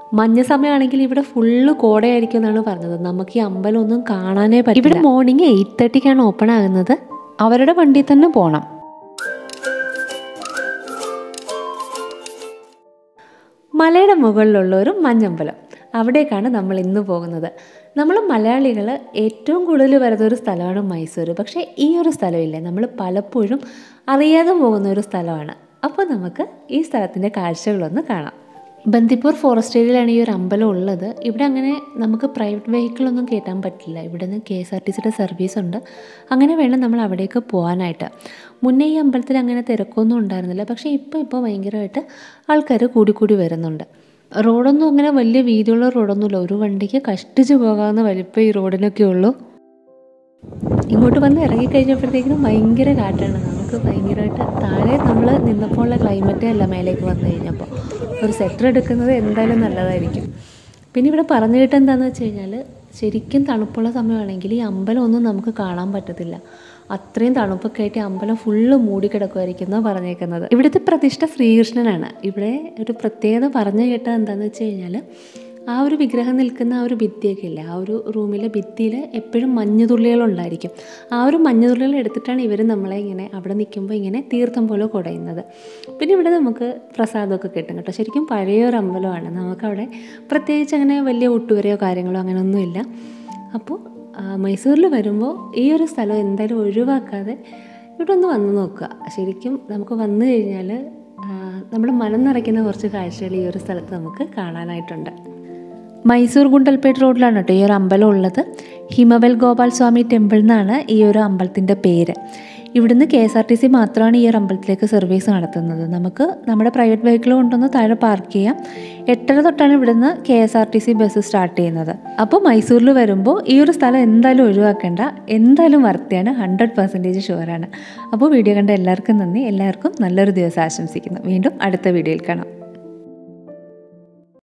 മഞ്ഞ സമയമാണെങ്കിൽ ഇവിടെ ഫുള്ള് കോടയായിരിക്കും എന്നാണ് പറഞ്ഞത് നമുക്ക് ഈ അമ്പലം ഒന്നും കാണാനേ പറ്റില്ല ഇവിടെ മോർണിംഗ് എയ്റ്റ് തേർട്ടിക്കാണ് ഓപ്പൺ ആകുന്നത് അവരുടെ വണ്ടിയിൽ തന്നെ പോകണം മലയുടെ മുകളിലുള്ള ഒരു മഞ്ഞമ്പലം അവിടേക്കാണ് നമ്മൾ ഇന്ന് പോകുന്നത് നമ്മൾ മലയാളികൾ ഏറ്റവും കൂടുതൽ വരുന്ന ഒരു സ്ഥലമാണ് മൈസൂർ പക്ഷേ ഈ ഒരു സ്ഥലമില്ലേ നമ്മൾ പലപ്പോഴും അറിയാതെ പോകുന്ന ഒരു സ്ഥലമാണ് അപ്പോൾ നമുക്ക് ഈ സ്ഥലത്തിൻ്റെ കാഴ്ചകളൊന്ന് കാണാം ബന്ദിപ്പൂർ ഫോറസ്റ്റ് ഏരിയയിലാണ് ഈ ഒരു അമ്പലം ഉള്ളത് ഇവിടെ അങ്ങനെ നമുക്ക് പ്രൈവറ്റ് വെഹിക്കിളൊന്നും കയറ്റാൻ പറ്റില്ല ഇവിടെ നിന്ന് കെ എസ് ആർ ടി സിയുടെ സർവീസ് ഉണ്ട് അങ്ങനെ വേണം നമ്മൾ അവിടേക്ക് പോകാനായിട്ട് മുന്നേ ഈ അമ്പലത്തിൽ അങ്ങനെ തിരക്കൊന്നും ഉണ്ടായിരുന്നില്ല പക്ഷേ ഇപ്പോൾ ഇപ്പോൾ ഭയങ്കരമായിട്ട് ആൾക്കാർ കൂടിക്കൂടി വരുന്നുണ്ട് റോഡൊന്നും അങ്ങനെ വലിയ വീതിയുള്ള റോഡൊന്നുമില്ല ഒരു വണ്ടിക്ക് കഷ്ടിച്ച് പോകാവുന്ന വലിപ്പം ഈ റോഡിനൊക്കെ ഉള്ളൂ ഇങ്ങോട്ട് വന്ന് ഇറങ്ങിക്കഴിഞ്ഞപ്പോഴത്തേക്കിനും ഭയങ്കര കാറ്റാണ് നമുക്ക് ഭയങ്കരമായിട്ട് താഴെ നമ്മൾ നിന്നപ്പോൾ ഉള്ള ക്ലൈമറ്റേ അല്ല മേലേക്ക് വന്നു കഴിഞ്ഞപ്പോൾ ഒരു സെറ്റർ എടുക്കുന്നത് എന്തായാലും നല്ലതായിരിക്കും പിന്നെ ഇവിടെ പറഞ്ഞു കിട്ടുക എന്താണെന്ന് വെച്ച് കഴിഞ്ഞാൽ ശരിക്കും തണുപ്പുള്ള സമയമാണെങ്കിൽ ഈ അമ്പലം ഒന്നും നമുക്ക് കാണാൻ പറ്റത്തില്ല അത്രയും തണുപ്പൊക്കെ ആയിട്ട് ഈ അമ്പലം ഫുള്ള് മൂടിക്കിടക്കുമായിരിക്കും എന്നാണ് പറഞ്ഞേക്കുന്നത് ഇവിടുത്തെ പ്രതിഷ്ഠ ശ്രീകൃഷ്ണനാണ് ഇവിടെ ഒരു പ്രത്യേകത പറഞ്ഞു കേട്ടത് എന്താണെന്ന് വെച്ച് കഴിഞ്ഞാൽ ആ ഒരു വിഗ്രഹം നിൽക്കുന്ന ആ ഒരു ഭിത്തിയൊക്കെ ഇല്ലേ ആ ഒരു റൂമിലെ ഭിത്തിയിൽ എപ്പോഴും മഞ്ഞുതുള്ളികളുണ്ടായിരിക്കും ആ ഒരു മഞ്ഞുതുള്ളികൾ എടുത്തിട്ടാണ് ഇവർ നമ്മളെ ഇങ്ങനെ അവിടെ നിൽക്കുമ്പോൾ ഇങ്ങനെ തീർത്ഥം പോലെ കുടയുന്നത് പിന്നെ ഇവിടെ നമുക്ക് പ്രസാദമൊക്കെ കിട്ടും കേട്ടോ ശരിക്കും പഴയ ഒരു അമ്പലമാണ് നമുക്കവിടെ പ്രത്യേകിച്ച് അങ്ങനെ വലിയ ഒട്ടുവരെയോ കാര്യങ്ങളോ അങ്ങനെയൊന്നുമില്ല അപ്പോൾ മൈസൂരിൽ വരുമ്പോൾ ഈ ഒരു സ്ഥലം എന്തായാലും ഒഴിവാക്കാതെ ഇവിടെ ഒന്ന് വന്ന് നോക്കുക ശരിക്കും നമുക്ക് വന്നു കഴിഞ്ഞാൽ നമ്മൾ മനം നിറയ്ക്കുന്ന കുറച്ച് കാഴ്ചകൾ ഈ ഒരു സ്ഥലത്ത് നമുക്ക് കാണാനായിട്ടുണ്ട് മൈസൂർ ഗുണ്ടൽപേട്ട് റോഡിലാണ് കേട്ടോ ഈ ഒരു അമ്പലം ഉള്ളത് ഹിമവൽ ഗോപാൽ സ്വാമി ടെമ്പിൾ എന്നാണ് ഈ ഒരു അമ്പലത്തിൻ്റെ പേര് ഇവിടുന്ന് K S R T C മാത്രമാണ് ഈ ഒരു അമ്പലത്തിലേക്ക് സർവീസ് നടത്തുന്നത് നമുക്ക് നമ്മുടെ പ്രൈവറ്റ് വെഹിക്കിൾ കൊണ്ടൊന്ന് താഴെ പാർക്ക് ചെയ്യാം എട്ടര തൊട്ടാണ് ഇവിടുന്ന് K S R T C bus start ചെയ്യുന്നത് അപ്പോൾ മൈസൂരിൽ വരുമ്പോൾ ഈ ഒരു സ്ഥലം എന്തായാലും ഒഴിവാക്കേണ്ട എന്തായാലും വർത്തിയാണ് ഹൺഡ്രഡ് പെർസെൻറ്റേജ് ഷുവറാണ് അപ്പോൾ വീഡിയോ കണ്ട എല്ലാവർക്കും നന്ദി എല്ലാവർക്കും നല്ലൊരു ദിവസം ആശംസിക്കുന്നു വീണ്ടും അടുത്ത വീഡിയോയിൽ കാണാം